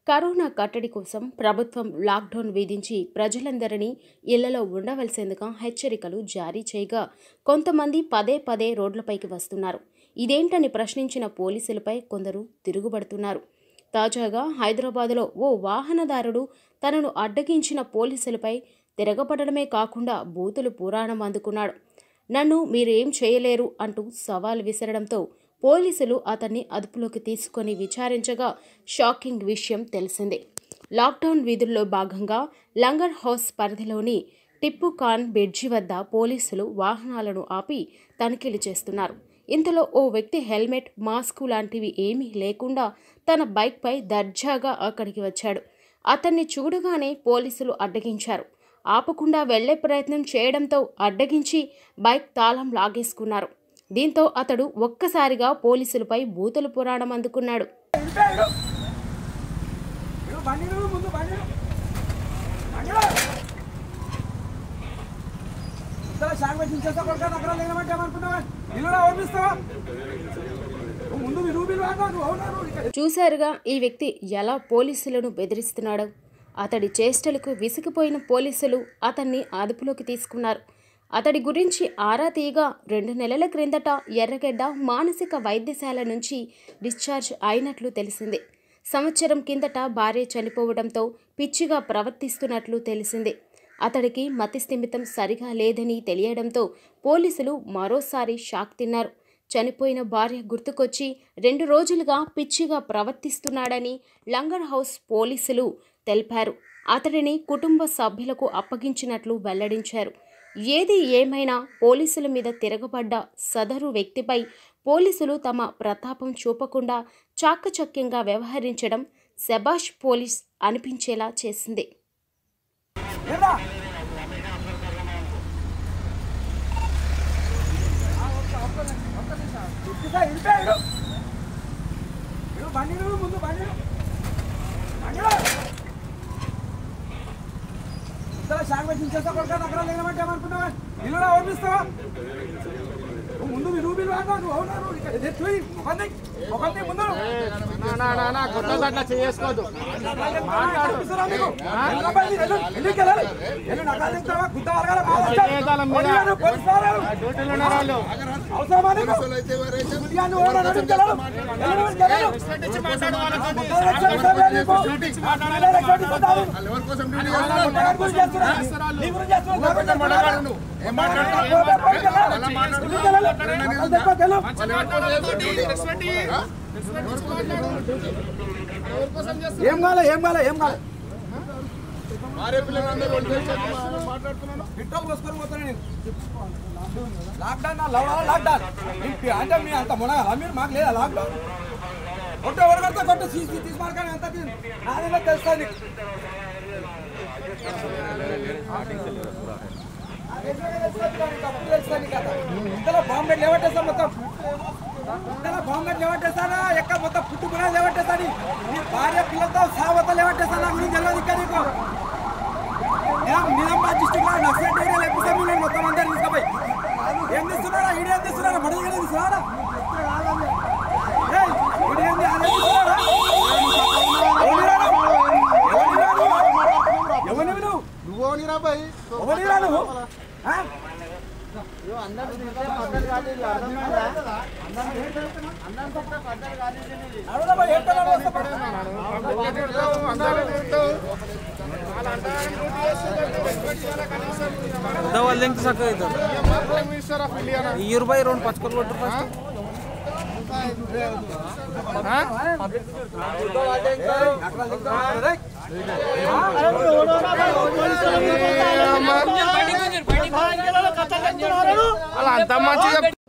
Corona కట్టడి కోసం ప్రభుత్వం లాక్డౌన్ విధించి ప్రజలందరినీ ఇళ్లలో ఉండవలసిందిగా హెచ్చరికలు జారీ చేయగా కొంతమంది పదే పదే రోడ్లపైకి వస్తున్నారు ఇదేంటని ప్రశ్నించిన పోలీసులపై కొందరు తిరుగుబడుతున్నారు తాజాగా హైదరాబాదులో ఓ వాహనదారుడు తనను అడ్డగించిన పోలీసులపై తిరగబడడమే కాకుండా బూతులు పురాణం అందుకున్నాడు నన్ను మీరేం చేయలేరు అంటూ సవాల్ విసరడంతో పోలీసులు అతన్ని అదుపులోకి తీసుకొని విచారించగా షాకింగ్ విషయం తెలిసిందే లాక్డౌన్ విధుల్లో భాగంగా లంగర్ హౌస్ పరిధిలోని టిప్పు ఖాన్ బ్రిడ్జి వద్ద పోలీసులు వాహనాలను ఆపి తనిఖీలు చేస్తున్నారు ఇంతలో ఓ వ్యక్తి హెల్మెట్ మాస్కు లాంటివి ఏమీ లేకుండా తన బైక్పై దర్జాగా అక్కడికి వచ్చాడు అతన్ని చూడగానే పోలీసులు అడ్డగించారు ఆపకుండా వెళ్లే ప్రయత్నం చేయడంతో అడ్డగించి బైక్ తాళం లాగేసుకున్నారు దీంతో అతడు ఒక్కసారిగా పోలీసులపై బూతుల పురాణం అందుకున్నాడు ఇడిపోయాడు. ఇడు బండి నువ్వు ముందు బండి నువ్వు. బండి నువ్వు. ఇంతలో షాక్ పెట్టి ఇంచేస్తా కొడుకా దగ్గర లేనమంటే ఏమనుకున్నావా ఇల్లు ఓర్మిస్తావా నువ్వు ముందు మీ రూబీలు వాడినా నువ్వు అవునా నువ్వు ఇక్కడ చూశారుగా ఈ వ్యక్తి ఎలా పోలీసులను బెదిరిస్తున్నాడో అతడి చేష్టలకు విసిగిపోయిన పోలీసులు అతన్ని అదుపులోకి తీసుకున్నారు అతడి గురించి ఆరా తీయగా రెండు నెలల క్రిందట ఎర్రగడ్డ మానసిక వైద్యశాల నుంచి డిశ్చార్జ్ అయినట్లు తెలిసింది సంవత్సరం కిందట భార్య చనిపోవడంతో పిచ్చిగా ప్రవర్తిస్తున్నట్లు తెలిసింది అతడికి మతిస్థిమితం సరిగా లేదని తెలియడంతో పోలీసులు మరోసారి షాక్ తిన్నారు చనిపోయిన భార్య గుర్తుకొచ్చి రెండు రోజులుగా పిచ్చిగా ప్రవర్తిస్తున్నాడని లంగర్ హౌస్ పోలీసులు తెలిపారు అతడిని కుటుంబ సభ్యులకు అప్పగించినట్లు వెల్లడించారు ఏది ఏమైనా పోలీసుల మీద తిరగబడ్డ సదరు వ్యక్తిపై పోలీసులు తమ ప్రతాపం చూపకుండా చాకచక్యంగా వ్యవహరించడం శబాష్ పోలీస్ అనిపించేలా చేసింది ఏరా ఇట్లా ఇడిపోయాడు. ఇడు బండి నువ్వు ముందు బండి నువ్వు. బండి నువ్వు. ఇంతలో షాక్ పెట్టి ఇంచేస్తా కొడుకా దగ్గర లేనమంటే ఏమనుకున్నావా ఇల్లు ఓర్మిస్తావా నువ్వు ముందు మీ రూబీలు వాడినా నువ్వు అవునా నువ్వు ఇక్కడ ఇది చూయి ముఖం దియ్. ముఖం దియ్ ముందు కొత్తగా అట్లా చేసుకోవద్దు కనిపిస్తుందా మీకు? వెళ్ళబోయి వెళ్ళు. వెళ్ళికి వెళ్ళాలి. వెళ్ళు, నకాలు తింటావా? గుద్ద వర్గాల మాల వచ్చారు. చేయాలి మీద. పోలీసులు, పోలీసు వారు. డ్యూటీలో ఉన్న వాళ్ళు అవసరమా నీకు? గుద్దిగా నువ్వు ఎవరు అడగడానికి వెళ్ళాలి? వెళ్ళు, వెళ్ళు, వెళ్ళు. గుద్ద వచ్చారు, ఇస్తావా నీకు? అట్లనే రెక్కటి ఇస్తావు. గుద్ద గారి గురించి చేస్తున్నా. నీ గురించి చేస్తున్నా. నా గురించి చేస్తున్నా. పోతే పోయి వెళ్ళాలి. వెళ్ళికి వెళ్ళాలి. నకలు తెచ్చుకో, వెళ్ళు. ఏం కాలే ఏం కాలే ఏం కాలే పెట్రోల్ పోసుకొని పోతాను నేను లాక్డౌన్ నా లవ్ లాక్డౌన్ మీ- అంటే మీ అంత మునగాల మీరు మాకు లేదా లాక్డౌన్ కొట్టు ఎవరు కడితే కొట్టు తీసి తీసి మార్కాని ఎంత నాదేదో తెలుస్తుంది నీకు. నాదేదో తెలుస్తుంది కానీ తప్పు తెలుస్తుంది నీకు కదా. ఇంతలో బాంబే లేవట్టేస్తాను మొత్తం ఇంతలో బాంబే లేవట్టేస్తానా ఎక్క మొత్తం పుట్టు కూడా లేవట్టేస్తాను నీ భార్య పిల్లలతో సావత లేవట్టేస్తాను నాకు నీకు తెలియదు ఇంకా నీకు నేను నిజామాబాద్ డిస్టిక్ లో నక్సలైట్ ఏరియా లేకపోతే నేను మొత్తం అందరు తీసుకుపోయి ఏం తీస్తున్నారా ఈడు ఏం తీస్తున్నారా మడి ఏం తీస్తున్నారా ఏయ్, ఈడు ఏంది? అది ఏం తీస్తున్నారా? ఎవరిరా నువ్వు? ఎవరిరా నువ్వు? ఎవరివి నువ్వు? ఎవరిరా నువ్వు? ఆ? అడుగుదా పోయి, ఏంటో అడుగుదా పోయి. వాళ్ళు లింక్ చక్కగా అవుతారు ఈ రూపాయి రెండు పచ్చుకొని కొట్టు ఫస్ట్ అలా అంత మంచిగా